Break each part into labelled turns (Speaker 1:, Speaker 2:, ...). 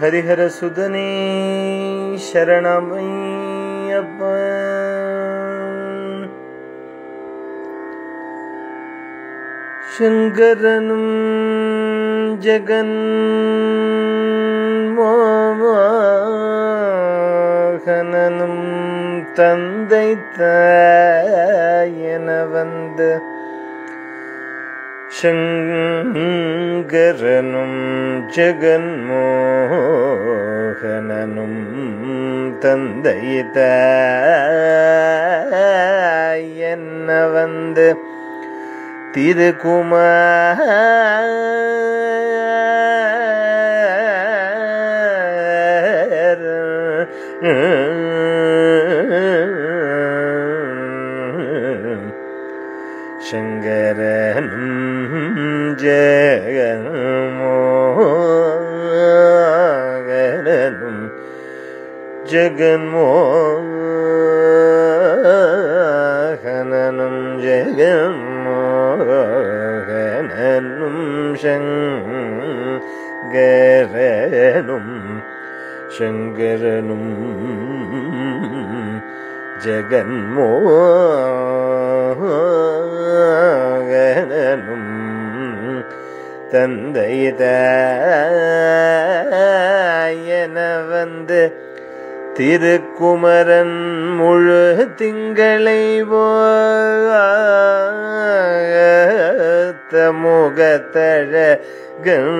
Speaker 1: ஹரிஹர சுதனே சரணமையப்ப சங்கரனும் ஜெகன் மோகனனும் தந்தை தாயன வந்து ശങ്കരനും ജഗന്മോഹനനും തന്തയിത എന്ന വന്ന് തിരുകുമാര ശങ്കരനും ജഗന്മോഹനനും ജഗന്മോഹനനും ജഗന്മോഹനനും ശങ്കരനും ശങ്കരനും ജഗന്മോഹനനും தந்தைத என வந்து திருக்குமரன் முழு திங்களை போத்த முகத்தழகன்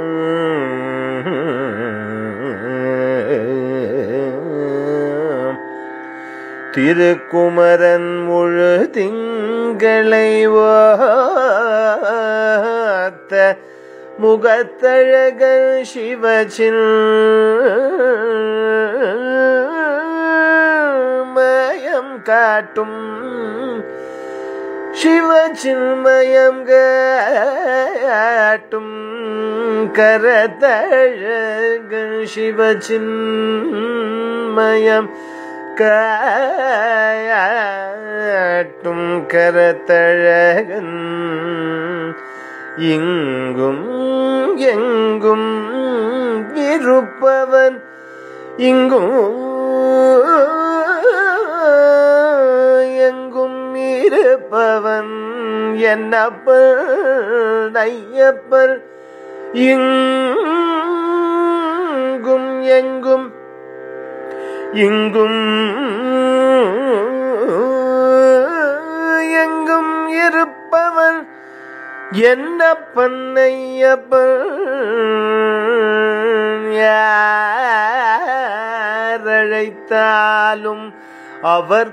Speaker 1: திருக்குமரன் முழு திங்களை வாத்த முகத்தழகன் சிவச்சின் மயம் காட்டும் சிவச்சின்மயம் காட்டும் கரத்தழகன் சிவச்சின்மயம் காட்டும் கரத்தழகன் இங்கும் எங்கும் இருப்பவன் இங்கும் எங்கும் இருப்பவன் என்னப்பன் ஐயப்பன் இங்கும் எங்கும் இங்கும் எங்கும் இருப்பவன் என்ன பண்ணையப்பன் யாரழைத்தாலும் அவர்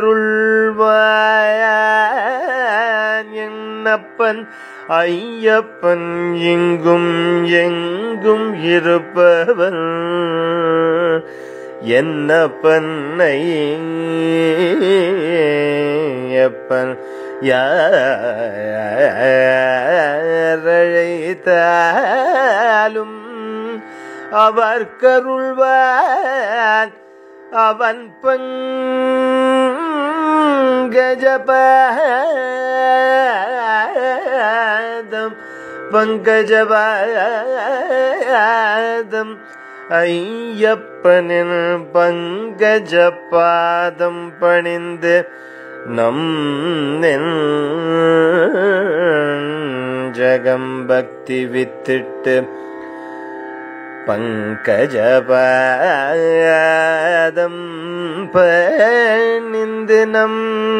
Speaker 1: கருள்வான் என்னப்பன் ஐயப்பன் இங்கும் எங்கும் இருப்பவன் என்ன பண்ணை எப்பன் யாரழைத்தாலும் அவர் கருள்வான் அவன் பங்கஜபாதம் பங்கஜபாதம் ஐயப்பனின் பங்கஜ பாதம் பணிந்து நம் ஜகம் பக்தி வித்திட்டு பங்கஜபாதம் பணிந்து நம்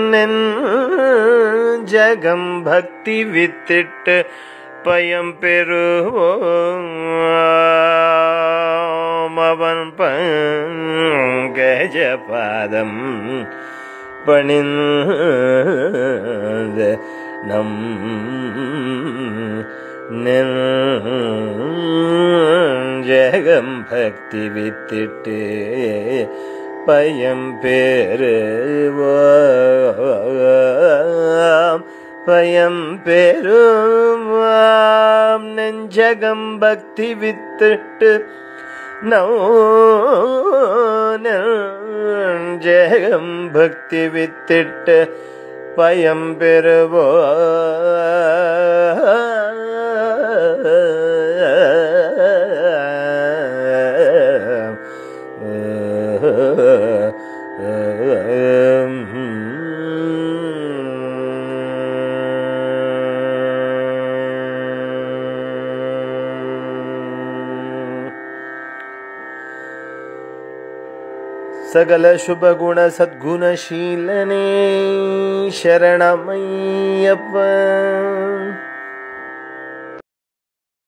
Speaker 1: ஜகம் பக்தி வித்திட்டு பயம் பெறுவோம் அவன் பங்கஜபாதம் பணிந்து நம் ஜெகம் பக்தி வித்திட்டு பயம் பெறுவோம் பயம் பெறுவாம் நெஞ்சகம் பக்தி வித்திட்டு ஜெகம் பக்தி வித்திட்டு பயம் பெறுவோ ಸಕಲ ಶುಭ ಗುಣ ಸದ್ಗುಣಶೀಲನೇ ಶರಣಮಯ್ಯಪ್ಪ